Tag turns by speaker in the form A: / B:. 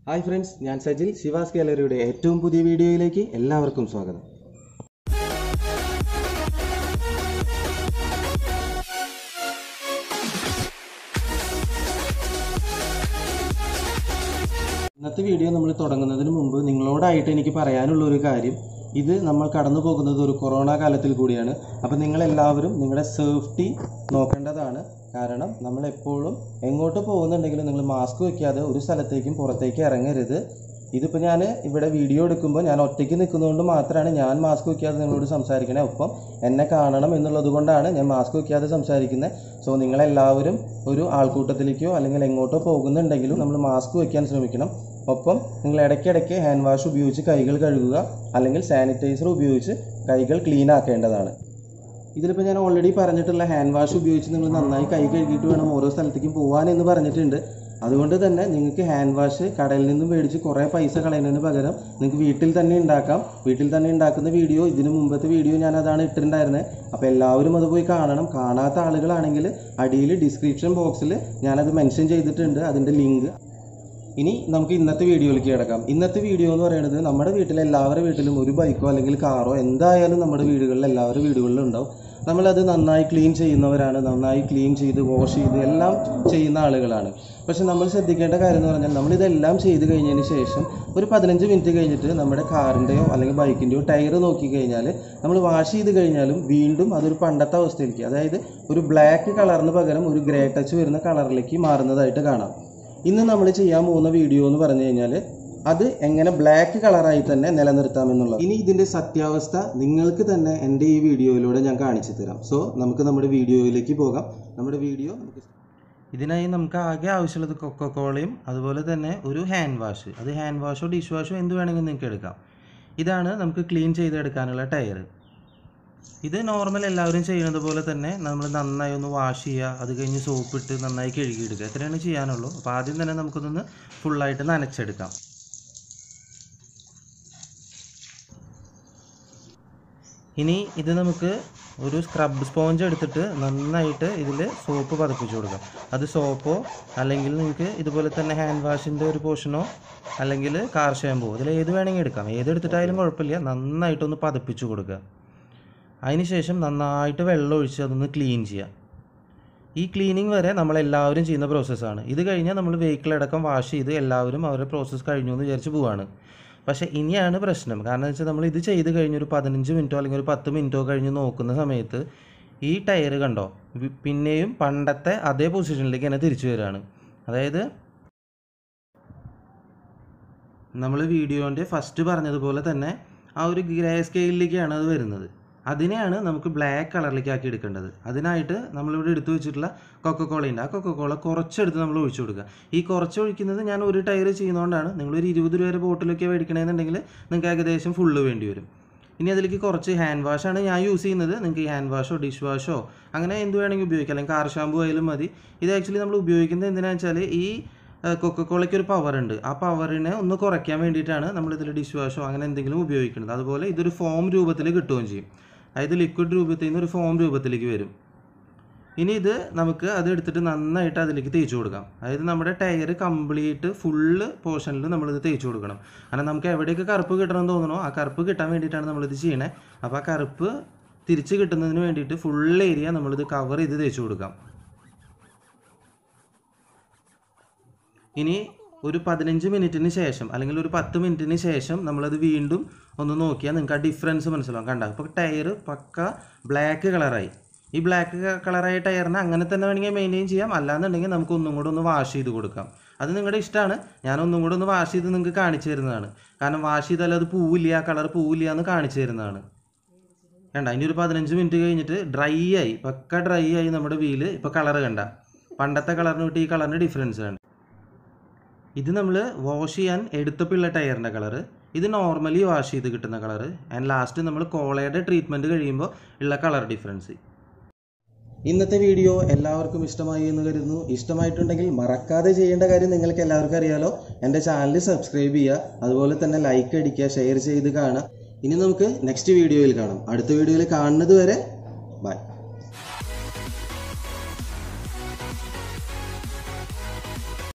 A: hi friends ഞാൻ സജിൽ ശിവാസ് ഗാലറിയുടെ ഏറ്റവും പുതിയ വീഡിയോയിലേക്ക് എല്ലാവർക്കും സ്വാഗതം ഇന്നത്തെ വീഡിയോ നമ്മൾ തുടങ്ങുന്നതിന് മുമ്പ് നിങ്ങളോടായിട്ട് എനിക്ക് പറയാനുള്ള ഒരു കാര്യം ഇത് നമ്മൾ കടന്നു പോകുന്നത് ഒരു കൊറോണ കാലത്തിൽ കൂടിയാണ് അപ്പം നിങ്ങളെല്ലാവരും നിങ്ങളുടെ സേഫ്റ്റി നോക്കേണ്ടതാണ് കാരണം നമ്മൾ എപ്പോഴും എങ്ങോട്ട് പോകുന്നുണ്ടെങ്കിലും നിങ്ങൾ മാസ്ക് വെക്കാതെ ഒരു സ്ഥലത്തേക്കും പുറത്തേക്ക് ഇറങ്ങരുത് ഇതിപ്പോൾ ഞാൻ ഇവിടെ വീഡിയോ എടുക്കുമ്പോൾ ഞാൻ ഒറ്റയ്ക്ക് നിൽക്കുന്നതുകൊണ്ട് മാത്രമാണ് ഞാൻ മാസ്ക് വെക്കാതെ നിങ്ങളോട് സംസാരിക്കണേ ഒപ്പം എന്നെ കാണണം എന്നുള്ളത് കൊണ്ടാണ് ഞാൻ മാസ്ക് വെക്കാതെ സംസാരിക്കുന്നത് സോ നിങ്ങളെല്ലാവരും ഒരു ആൾക്കൂട്ടത്തിലേക്കോ അല്ലെങ്കിൽ എങ്ങോട്ടോ പോകുന്നുണ്ടെങ്കിലും നമ്മൾ മാസ്ക് വെക്കാൻ ശ്രമിക്കണം ഒപ്പം നിങ്ങൾ ഇടയ്ക്കിടയ്ക്ക് ഹാൻഡ് വാഷ് ഉപയോഗിച്ച് കൈകൾ കഴുകുക അല്ലെങ്കിൽ സാനിറ്റൈസർ ഉപയോഗിച്ച് കൈകൾ ക്ലീൻ ആക്കേണ്ടതാണ് ഇതിലിപ്പോൾ ഞാൻ ഓൾറെഡി പറഞ്ഞിട്ടുള്ള ഹാൻഡ് വാഷ് ഉപയോഗിച്ച് നിങ്ങൾ നന്നായി കൈ കഴുകിയിട്ട് വേണം ഓരോ സ്ഥലത്തേക്കും പോകാൻ എന്ന് പറഞ്ഞിട്ടുണ്ട് അതുകൊണ്ട് തന്നെ നിങ്ങൾക്ക് ഹാൻഡ് വാഷ് കടയിൽ നിന്നും മേടിച്ച് കുറേ പൈസ കളയുന്നതിന് പകരം നിങ്ങൾക്ക് വീട്ടിൽ തന്നെ ഉണ്ടാക്കാം വീട്ടിൽ തന്നെ ഉണ്ടാക്കുന്ന വീഡിയോ ഇതിന് മുമ്പത്തെ വീഡിയോ ഞാൻ അതാണ് ഇട്ടിട്ടുണ്ടായിരുന്നത് അപ്പോൾ എല്ലാവരും അത് പോയി കാണണം കാണാത്ത ആളുകളാണെങ്കിൽ അടിയിൽ ഡിസ്ക്രിപ്ഷൻ ബോക്സിൽ ഞാനത് മെൻഷൻ ചെയ്തിട്ടുണ്ട് അതിൻ്റെ ലിങ്ക് ഇനി നമുക്ക് ഇന്നത്തെ വീഡിയോയിലേക്ക് കിടക്കാം ഇന്നത്തെ വീഡിയോ എന്ന് പറയുന്നത് നമ്മുടെ വീട്ടിലെ എല്ലാവരുടെ വീട്ടിലും ഒരു ബൈക്കോ അല്ലെങ്കിൽ കാറോ എന്തായാലും നമ്മുടെ വീടുകളിൽ എല്ലാവരുടെ വീടുകളിലും ഉണ്ടാവും നമ്മളത് നന്നായി ക്ലീൻ ചെയ്യുന്നവരാണ് നന്നായി ക്ലീൻ ചെയ്ത് വാഷ് ചെയ്ത് എല്ലാം ചെയ്യുന്ന ആളുകളാണ് പക്ഷെ നമ്മൾ ശ്രദ്ധിക്കേണ്ട കാര്യം എന്ന് പറഞ്ഞാൽ നമ്മളിതെല്ലാം ചെയ്ത് കഴിഞ്ഞതിന് ശേഷം ഒരു പതിനഞ്ച് മിനിറ്റ് കഴിഞ്ഞിട്ട് നമ്മുടെ കാറിൻ്റെയോ അല്ലെങ്കിൽ ബൈക്കിൻ്റെയോ ടയർ നോക്കി കഴിഞ്ഞാൽ നമ്മൾ വാഷ് ചെയ്ത് കഴിഞ്ഞാലും വീണ്ടും അതൊരു പണ്ടത്തെ അവസ്ഥയിലേക്ക് അതായത് ഒരു ബ്ലാക്ക് കളറിന് പകരം ഒരു ഗ്രേ ടച്ച് വരുന്ന കളറിലേക്ക് മാറുന്നതായിട്ട് കാണാം ഇന്ന് നമ്മൾ ചെയ്യാൻ പോകുന്ന വീഡിയോ എന്ന് പറഞ്ഞു കഴിഞ്ഞാൽ അത് എങ്ങനെ ബ്ലാക്ക് കളറായി തന്നെ നിലനിർത്താം എന്നുള്ളത് ഇനി ഇതിൻ്റെ സത്യാവസ്ഥ നിങ്ങൾക്ക് തന്നെ എൻ്റെ ഈ വീഡിയോയിലൂടെ ഞാൻ കാണിച്ചു തരാം സോ നമുക്ക് നമ്മുടെ വീഡിയോയിലേക്ക് പോകാം നമ്മുടെ വീഡിയോ നമുക്ക് ഇതിനായി നമുക്ക് ആകെ ആവശ്യമുള്ളത് കൊക്കക്കോളയും അതുപോലെ തന്നെ ഒരു ഹാൻഡ് വാഷ് അത് ഹാൻഡ് വാഷോ ഡിഷ് വാഷോ എന്ത് വേണമെങ്കിലും നിങ്ങൾക്ക് എടുക്കാം ഇതാണ് നമുക്ക് ക്ലീൻ ചെയ്തെടുക്കാനുള്ള ടയർ ഇത് നോർമൽ എല്ലാവരും ചെയ്യുന്നത് പോലെ തന്നെ നമ്മൾ നന്നായി ഒന്ന് വാഷ് ചെയ്യുക അത് കഴിഞ്ഞ് സോപ്പ് ഇട്ട് നന്നായി കഴുകിയെടുക്കുക ഇത്രയാണ് ചെയ്യാനുള്ളൂ അപ്പോൾ ആദ്യം തന്നെ നമുക്കൊന്ന് ഫുള്ളായിട്ട് നനച്ചെടുക്കാം ഇനി ഇത് നമുക്ക് ഒരു സ്ക്രബ് സ്പോഞ്ച് എടുത്തിട്ട് നന്നായിട്ട് ഇതിൽ സോപ്പ് പതപ്പിച്ച് കൊടുക്കാം അത് സോപ്പോ അല്ലെങ്കിൽ നിങ്ങൾക്ക് ഇതുപോലെ തന്നെ ഹാൻഡ് വാഷിൻ്റെ ഒരു പോർഷനോ അല്ലെങ്കിൽ കാർ ഷാമ്പോ ഇതിൽ ഏത് വേണമെങ്കിൽ എടുക്കാം ഏത് എടുത്തിട്ടായാലും കുഴപ്പമില്ല നന്നായിട്ടൊന്ന് പതപ്പിച്ച് കൊടുക്കുക അതിനുശേഷം നന്നായിട്ട് വെള്ളം ഒഴിച്ച് അതൊന്ന് ക്ലീൻ ചെയ്യുക ഈ ക്ലീനിങ് വരെ നമ്മളെല്ലാവരും ചെയ്യുന്ന പ്രോസസ്സാണ് ഇത് കഴിഞ്ഞാൽ നമ്മൾ വെഹിക്കിളടക്കം വാഷ് ചെയ്ത് എല്ലാവരും അവരുടെ പ്രോസസ്സ് കഴിഞ്ഞു എന്ന് വിചാരിച്ച് പോവാണ് പക്ഷേ ഇനിയാണ് പ്രശ്നം കാരണം വെച്ചാൽ നമ്മൾ ഇത് ചെയ്ത് കഴിഞ്ഞ് ഒരു പതിനഞ്ച് മിനിറ്റോ അല്ലെങ്കിൽ ഒരു പത്ത് മിനിറ്റോ കഴിഞ്ഞ് നോക്കുന്ന സമയത്ത് ഈ ടയർ കണ്ടോ വി- പിന്നെയും പണ്ടത്തെ അതേ പൊസിഷനിലേക്ക് തന്നെ തിരിച്ചു വരികയാണ് അതായത് നമ്മൾ വീഡിയോൻ്റെ ഫസ്റ്റ് പറഞ്ഞതുപോലെ തന്നെ ആ ഒരു ഗ്രേ സ്കെയിലിലേക്കാണ് അത് വരുന്നത് അതിനെയാണ് നമുക്ക് ബ്ലാക്ക് കളറിലേക്ക് ആക്കി എടുക്കേണ്ടത് അതിനായിട്ട് നമ്മളിവിടെ എടുത്തു വെച്ചിട്ടുള്ള കൊക്കക്കോള ഉണ്ട് ആ കൊക്കക്കോള കുറച്ചെടുത്ത് നമ്മൾ ഒഴിച്ചു കൊടുക്കുക ഈ കുറച്ച് ഒഴിക്കുന്നത് ഞാൻ ഒരു ടയർ ചെയ്യുന്നതുകൊണ്ടാണ് നിങ്ങളൊരു ഇരുപത് രൂപ വരെ ബോട്ടിലൊക്കെ മേടിക്കണമെന്നുണ്ടെങ്കിൽ നിങ്ങൾക്ക് ഏകദേശം ഫുള്ള് വേണ്ടി വരും ഇനി അതിലേക്ക് കുറച്ച് ഹാൻഡ് വാഷാണ് ഞാൻ യൂസ് ചെയ്യുന്നത് നിങ്ങൾക്ക് ഈ ഹാൻഡ് വാഷോ ഡിഷ് വാഷോ അങ്ങനെ എന്ത് വേണമെങ്കിൽ ഉപയോഗിക്കാം അല്ലെങ്കിൽ കാർ ഷാമ്പു ആയാലും മതി ഇത് ആക്ച്വലി നമ്മൾ ഉപയോഗിക്കുന്നത് എന്തിനാണെന്ന് വെച്ചാൽ ഈ കൊക്കക്കോളയ്ക്ക് ഒരു പവർ ഉണ്ട് ആ പവറിനെ ഒന്ന് കുറയ്ക്കാൻ വേണ്ടിയിട്ടാണ് നമ്മൾ ഇതിൽ ഡിഷ് വാഷോ അങ്ങനെ എന്തെങ്കിലും ഉപയോഗിക്കുന്നത് അതുപോലെ ഇതൊരു ഫോം രൂപത്തിൽ കിട്ടുകയും ചെയ്യും അതായത് ലിക്വിഡ് രൂപത്തിൽ നിന്ന് ഒരു ഫോം രൂപത്തിലേക്ക് വരും ഇനി ഇത് നമുക്ക് അത് എടുത്തിട്ട് നന്നായിട്ട് അതിലേക്ക് തേച്ച് കൊടുക്കാം അതായത് നമ്മുടെ ടയർ കംപ്ലീറ്റ് ഫുള്ള് പോർഷനിൽ നമ്മളിത് തേച്ച് കൊടുക്കണം കാരണം നമുക്ക് എവിടെയൊക്കെ കറുപ്പ് കിട്ടണമെന്ന് തോന്നണോ ആ കറുപ്പ് കിട്ടാൻ വേണ്ടിയിട്ടാണ് നമ്മളിത് ചെയ്യണേ അപ്പോൾ ആ കറുപ്പ് തിരിച്ച് കിട്ടുന്നതിന് വേണ്ടിയിട്ട് ഫുൾ ഏരിയ നമ്മളിത് കവർ ചെയ്ത് തേച്ച് കൊടുക്കാം ഇനി ഒരു പതിനഞ്ച് മിനിറ്റിന് ശേഷം അല്ലെങ്കിൽ ഒരു പത്ത് മിനിറ്റിന് ശേഷം നമ്മളത് വീണ്ടും ഒന്ന് നോക്കിയാൽ നിങ്ങൾക്ക് ആ ഡിഫറൻസ് മനസ്സിലാവും കണ്ട ഇപ്പോൾ ടയർ പക്ക ബ്ലാക്ക് കളറായി ഈ ബ്ലാക്ക് കളറായ ടയറിനെ അങ്ങനെ തന്നെ വേണമെങ്കിൽ മെയിൻറ്റെയിൻ ചെയ്യാം അല്ലാന്നുണ്ടെങ്കിൽ നമുക്ക് ഒന്നും കൂടെ ഒന്ന് വാഷ് ചെയ്ത് കൊടുക്കാം അത് നിങ്ങളുടെ ഇഷ്ടമാണ് ഞാൻ ഒന്നും കൂടെ ഒന്ന് വാഷ് ചെയ്ത് നിങ്ങൾക്ക് കാണിച്ചു തരുന്നതാണ് കാരണം വാഷ് ചെയ്താൽ അത് പൂവില്ല ആ കളർ പൂവില്ല എന്ന് കാണിച്ചു തരുന്നതാണ് കണ്ട ഇനി ഒരു പതിനഞ്ച് മിനിറ്റ് കഴിഞ്ഞിട്ട് ഡ്രൈ ആയി പക്ക ഡ്രൈ ആയി നമ്മുടെ വീല് ഇപ്പോൾ കളർ കണ്ട പണ്ടത്തെ കളറിന് വിട്ട് ഈ കളറിന് ഡിഫറൻസ് ആണ് ഇത് നമ്മൾ വാഷ് ചെയ്യാൻ എടുത്തപ്പോൾ ടയറിൻ്റെ കളറ് ഇത് നോർമലി വാഷ് ചെയ്ത് കിട്ടുന്ന കളറ് ആൻഡ് ലാസ്റ്റ് നമ്മൾ കോളയുടെ ട്രീറ്റ്മെൻറ്റ് കഴിയുമ്പോൾ ഉള്ള കളർ ഡിഫറൻസ് ഇന്നത്തെ വീഡിയോ എല്ലാവർക്കും ഇഷ്ടമായി എന്ന് കരുതുന്നു ഇഷ്ടമായിട്ടുണ്ടെങ്കിൽ മറക്കാതെ ചെയ്യേണ്ട കാര്യം നിങ്ങൾക്ക് എല്ലാവർക്കും അറിയാലോ എൻ്റെ ചാനൽ സബ്സ്ക്രൈബ് ചെയ്യുക അതുപോലെ തന്നെ ലൈക്ക് അടിക്കുക ഷെയർ ചെയ്ത് കാണുക ഇനി നമുക്ക് നെക്സ്റ്റ് വീഡിയോയിൽ കാണാം അടുത്ത വീഡിയോയിൽ കാണുന്നത് വരെ ബൈ